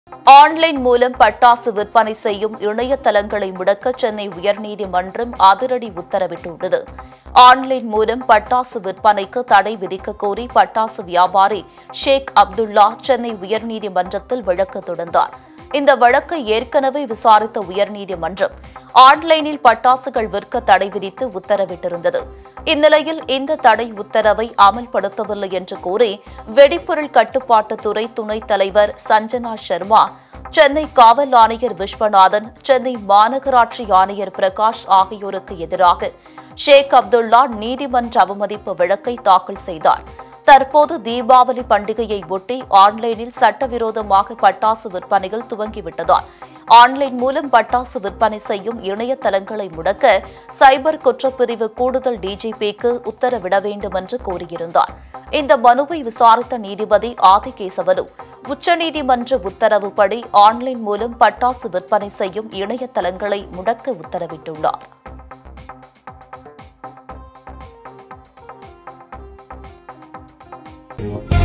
Online மூலம் பட்டாசு விற்பனை செய்யும் இணையதளங்களை முடக்க சென்னை உயர்நீதிமன்றம் அதிரடி உத்தரவிட்டுள்ளது ஆன்லைன் மூலம் பட்டாசு விற்பனைக்கு தடை விதிக்க கோரி பட்டாசு வியாபாரி ஷேக் அப்துல்லா சென்னை உயர்நீதிமன்றத்தில் வழக்கு தொடர்ந்தார் இந்த வழக்கை ஏற்கனவே விசாரித்த உயர்நீதிமன்றம் ஆன்லைனில் பட்டாசுகள் விற்க தடை விதித்து உத்தரவிட்டிருந்தது இந்நிலையில் இந்த தடை உத்தரவை அமல்படுத்தவில்லை என்று கூறி வெடிப்பொருள் கட்டுப்பாட்டுத்துறை துணைத் தலைவர் சஞ்சனா சர்மா சென்னை காவல் ஆணையர் விஸ்வநாதன் சென்னை மாநகராட்சி ஆணையர் பிரகாஷ் ஆகியோருக்கு எதிராக ஷேக் அப்துல்லா நீதிமன்ற அவமதிப்பு வழக்கை தாக்கல் செய்தார் தற்போது தீபாவளி பண்டிகையை ஒட்டி ஆன்லைனில் சட்டவிரோதமாக பட்டாசு விற்பனைகள் துவங்கிவிட்டதால் ஆன்லைன் மூலம் பட்டாசு விற்பனை செய்யும் இணையதளங்களை முடக்க சைபர் குற்றப்பிரிவு கூடுதல் டிஜிபிக்கு உத்தரவிட வேண்டும் என்று கோரியிருந்தார் இந்த மனுவை விசாரித்த நீதிபதி ஆதிகேசவலு உச்சநீதிமன்ற உத்தரவுப்படி ஆன்லைன் மூலம் பட்டாசு விற்பனை செய்யும் இணையதளங்களை முடக்க உத்தரவிட்டுள்ளார் Thank you.